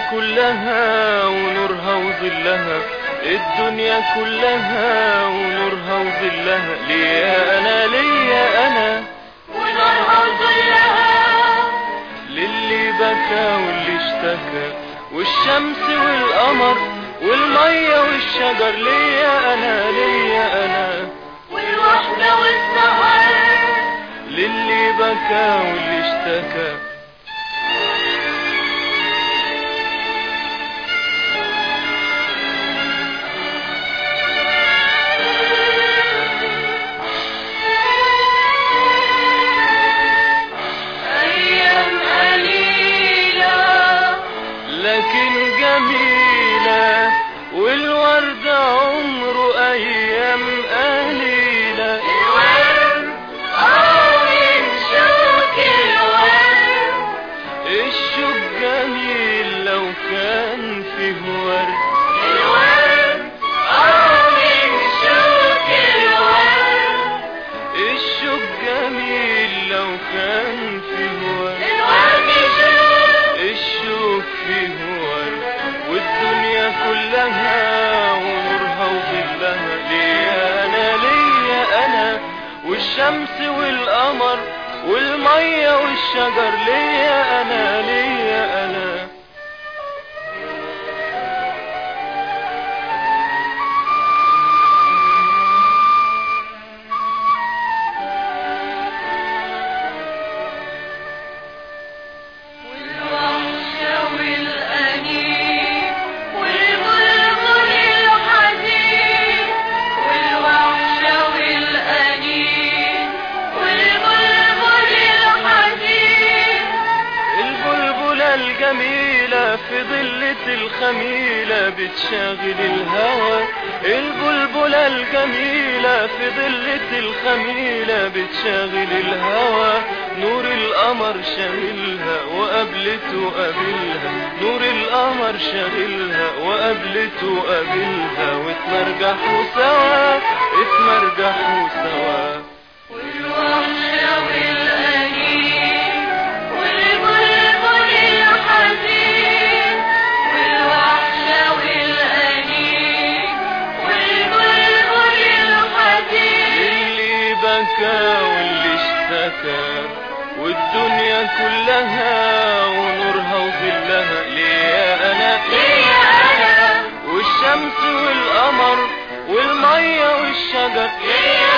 كلها ونورها وظلها الدنيا كلها ونورها وظلها ليا انا ليا انا ونورها وظلها للي بكى واللي اشتكى والشمس والقمر والمية والشجر ليا انا ليا انا والوحدة والسهر للي بكى واللي اشتكى أيام قليلة لكن جميلة والورد عمره أيام قليلة الورد آه من شوك الورد الشوق جميل لو كان فيه ورد الورد آه من شوك الورد الشوق جميل لو كان فيه ورد الورد شوك الشوق فيه ورد والدنيا كلها ونورها وظلها ليا انا ليا انا والشمس والقمر والمية والشجر ليا انا ليا انا والوحشة والأنين والبلبل الحزين والوحشة والأنين والبلبل الحزين البلبلة الجميلة في ظلة الخميلة بتشاغل الهوى البلبلة الجميلة في ظلة الخميلة بتشاغل الهوى نور القمر شاغلها وقابلته قابلها نور القمر شاغلها وقابلته قابلها واتمرجحوا سوا اتمرجحوا سوا والوحشة والأنين والبلبل الحزين والوحشة والأنين والبلبل الحزين اللي بكى واللي اشتكى والدنيا كلها ونورها وظلها ليا انا ليا أنا والشمس والقمر والمية والشجر ليا